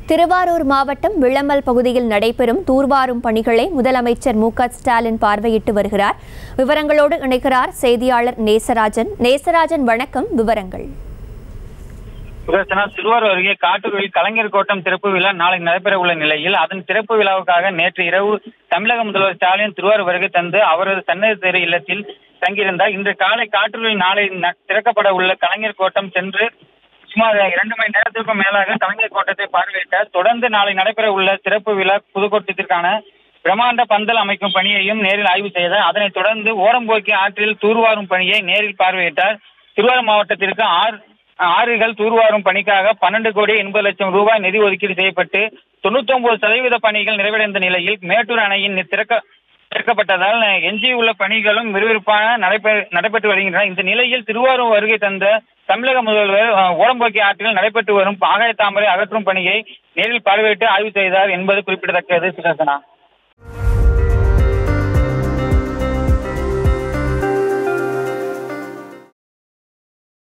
திருவாரூர் மாவட்டம் விளம்பல் பகுதியில் நடைபெறும் தூர்வாரும் பணிகளை முதலமைச்சர் மு க ஸ்டாலின் பார்வையிட்டு வருகிறார் விவரங்களோடு இணைக்கிறார் செய்தியாளர் நேசராஜன் நேசராஜன் வணக்கம் விவரங்கள் சுதர்சனா திருவாரூர் அருகே காட்டூரில் கலைஞர் கோட்டம் திறப்பு விழா நாளை நடைபெற உள்ள நிலையில் அதன் திறப்பு விழாவுக்காக நேற்று இரவு தமிழக முதல்வர் ஸ்டாலின் திருவாரூர் வருகை தந்து அவரது சன்னதி தெரு இல்லத்தில் தங்கியிருந்தார் இன்று காலை காட்டூரில் நாளை ந- திறக்கப்பட உள்ள கலைஞர் கோட்டம் சென்று சுமார் இரண்டு மணி நேரத்திற்கும் மேலாக கலைஞர் கோட்டத்தை பார்வையிட்டார் தொடர்ந்து நாளை நடைபெற உள்ள திறப்பு விழா புதுக்கோட்டத்திற்கான பிரம்மாண்ட பந்தல் அமைக்கும் பணியையும் நேரில் ஆய்வு செய்தார் அதனைத் தொடர்ந்து ஓரம்போக்கி ஆற்றில் தூர்வாரும் பணியை நேரில் பார்வையிட்டார் திருவாரூர் மாவட்டத்திற்கு ஆறு ஆறுகள் தூர்வாரும் பணிக்காக பன்னெண்டு கோடி எண்பது லட்சம் ரூபாய் நிதி ஒதுக்கீடு செய்யப்பட்டு தொண்ணூத்தி ஒன்பது சதவீத பணிகள் நிறைவடைந்த நிலையில் மேட்டூர் அணையின் திறக்க திறக்கப்பட்டதால் எஞ்சியுள்ள பணிகளும் விறுவிறுப்பான நடைபெற நடைபெற்று வருகின்றன இந்த நிலையில் திருவாரூர் வருகை தந்த தமிழக முதல்வர் அஹ், ஓரம்போக்கி ஆற்றில் நடைபெற்று வரும் ஆகாய தாமரை அகற்றும் பணியை நேரில் பார்வையிட்டு ஆய்வு செய்தார் என்பது குறிப்பிடத்தக்கது சுதர்சனா